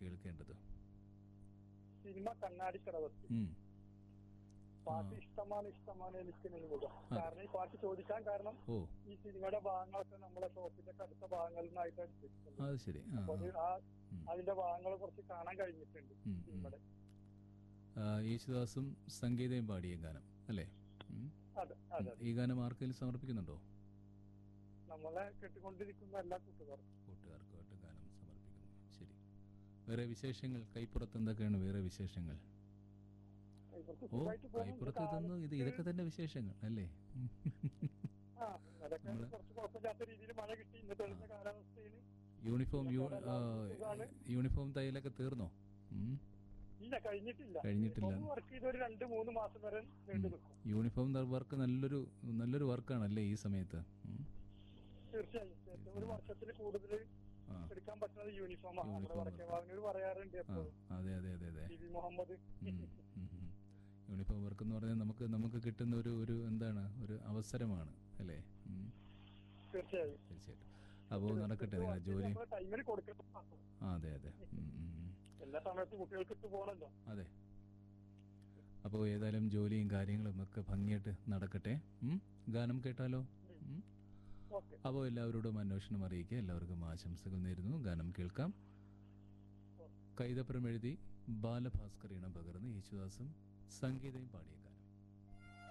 കേൾക്കേണ്ടത് സിനിമ കണ്ണാടിക്കടവത്ത് ഉം. പാട്ട് ആ. ഇഷ്ടമാണ് ഇഷ്ടമാണ് എനിക്ക് മുഖം കാരണം ഈ പാട്ട് ചോദിക്കാൻ കാരണം ഓ ഈ സിനിമയുടെ ഭാഗങ്ങളൊക്കെ നമ്മളെ ഷോപ്പിന്റെ ഒക്കെ അടുത്ത ഭാഗങ്ങളിൽ നിന്നായിട്ട് എടുത്തിട്ടുണ്ട് അത് ശരി ആ അപ്പൊ അത് ആ. ആ ഉം. അതിന്റെ ഭാഗങ്ങൾ കുറച്ച് കാണാൻ കഴിഞ്ഞിട്ടുണ്ട് ഉം, ഉം. സിനിമയുടെ ആ, യേശുദാസും സംഗീതയും പാടിയ ഗാനം അല്ലേ ഉം. അതെ അതെ ഈ ഗാനം ആർക്കെങ്കിലും സമർപ്പിക്കുന്നുണ്ടോ നമ്മളെ കേട്ടുകൊണ്ടിരിക്കുന്ന എല്ലാ കൂട്ടുകാർക്കും കൂട്ടുകാർക്കുമായിട്ട് ഗാനം സമർപ്പിക്കുന്നു ശരി വേറെ വിശേഷങ്ങൾ കൈപ്പുറത്ത് എന്തൊക്കെയാണ് വേറെ വിശേഷങ്ങൾ ഇവർക്ക് ഓ സുഖമായിട്ട് പോകുന്നുണ്ട്. കൈപ്പുറത്ത് ഇതൊന്നും ഇത് ഇതൊക്കെ തന്നെ വിശേഷങ്ങൾ അല്ലേ ഉം. ആ, അതൊക്കെ നമ്മള് കുറച്ച് കുഴപ്പമില്ലാത്ത രീതിയിൽ മഴ കിട്ടി ഇന്ന് തെളിഞ്ഞ കാലാവസ്ഥയിൽ യൂണിഫോം യു ആ, യൂണിഫോം തയ്യലൊക്കെ തീർന്നോ ഉം. ഇല്ല കഴിഞ്ഞിട്ടില്ല കഴിഞ്ഞിട്ടില്ല. വർക്ക് ചെയ്ത് ഒരു രണ്ട് മൂന്ന് മാസം വരെ നീണ്ടു നിൽക്കും യൂണിഫോം വർക്ക് നല്ലൊരു നല്ലൊരു വർക്കാണല്ലേ ഈ സമയത്ത് ഉം. തീർച്ചയായും തീർച്ചയായും. ഒരു വർഷത്തിൽ കൂടുതൽ ആ എടുക്കാൻ പറ്റുന്നത് യൂണിഫോമാണ് നമ്മുടെ യൂണിഫോം. വടക്കേവാവിനോട് പറയാറുണ്ട് ആ എപ്പോഴും അതെ അതെ അതെ അതെ ടി വി മുഹമ്മദ് ഉം, ഉം, ഉം. യൂണിഫോം വർക്ക് എന്ന് പറഞ്ഞാൽ നമുക്ക് നമുക്ക് കിട്ടുന്ന ഒരു ഒരു എന്താണ് ഒരു അവസരമാണ് അല്ലേ ഉം. തീർച്ചയായും തീർച്ചയായിട്ടും അപ്പോൾ നടക്കട്ടെ നിങ്ങളുടെ ജോലി ടൈമിൽ കൊടുക്കണം ആ അതെ അതെ ഉം, ഉം, ഉം. എല്ലാ സമയത്തും കുട്ടികൾക്ക് ഇട്ട് പോകണല്ലോ അതെ അപ്പോൾ ഏതായാലും ജോലിയും കാര്യങ്ങളും ഒക്കെ ഭംഗിയായിട്ട് നടക്കട്ടെ ഉം? ഗാനം കേട്ടാലോ ഉം? ഓക്കെ അപ്പോൾ എല്ലാവരോടും അന്വേഷണം അറിയിക്കുക എല്ലാവർക്കും ആശംസകൾ നേരുന്നു ഗാനം കേൾക്കാം കൈതപ്പുറം എഴുതി ബാലഭാസ്കർ ഇണം പകർന്ന് യേശുദാസും സംഗീതയും പാടിയ ഗാനം